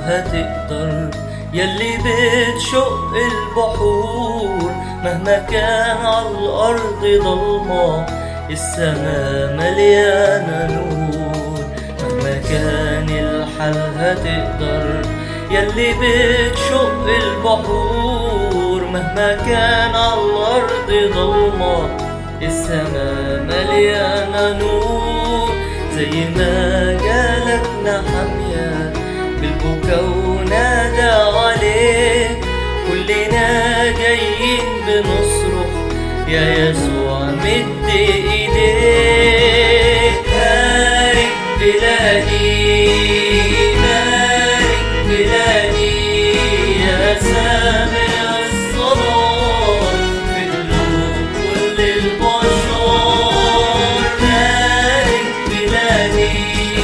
هتقدر يلي بتشق البحور مهما كان على الأرض ضلمة السما مليانة نور مهما كان الحل هتقدر يلي بتشق البحور مهما كان على الأرض ضلمة السما مليانة نور زي ما جالك نحمية بالبكا ونادى عليه كلنا جايين بنصرخ يا يسوع مد ايديك بارك بلادي بارك بلادي يا سامع الصلاة في قلوب كل البشر بارك بلادي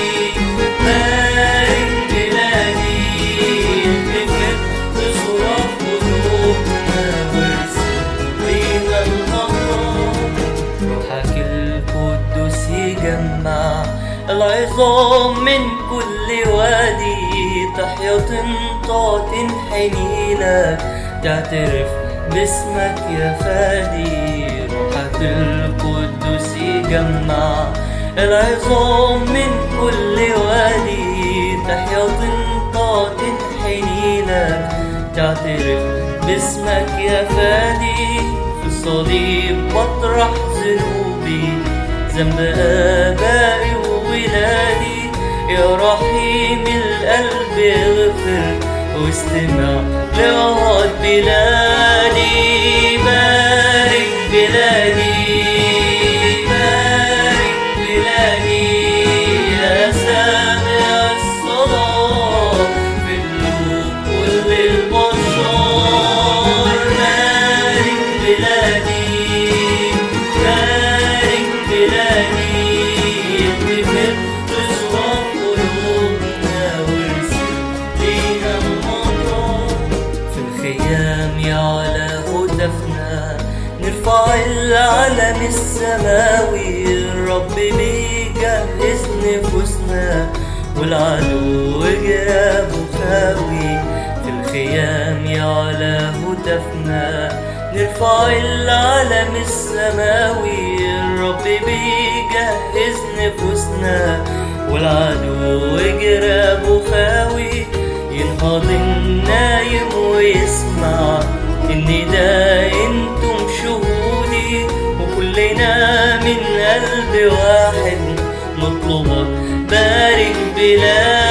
بارك بلادي بفت بصراخ قلوبنا وارسل بينا المطر روحك القدس يجمع العظام من كل وادي تحيا تنطى تنحني لك تعترف باسمك يا فادي روحك القدس يجمع العظام من كل وادي تحيا تنطى تنحني لك تعترف باسمك يا فادي في الصليب بطرح ذنوبي ذنب آبائي وولادي يا رحيم القلب اغفر واستمع لعهد بلادي بارك بلادي بارك بلادي يا سامع الصلاة في قلوب كل البشر بارك بلادي بارك بلادي اتفق تصرف قلوبنا وارسل لينا المطر في الخيام يعلى هتافنا نرفع العلم السماوي الرب بيجهز نفوسنا والعدو جابه خاوي في الخيام يعلى هتافنا نرفع العلم السماوي الرب بيجهز نفوسنا والعدو جرابه خاوي ينهض النايم ويسمع ان ده انتم شهودي وكلنا من قلب واحد نطلبك بارك بلادي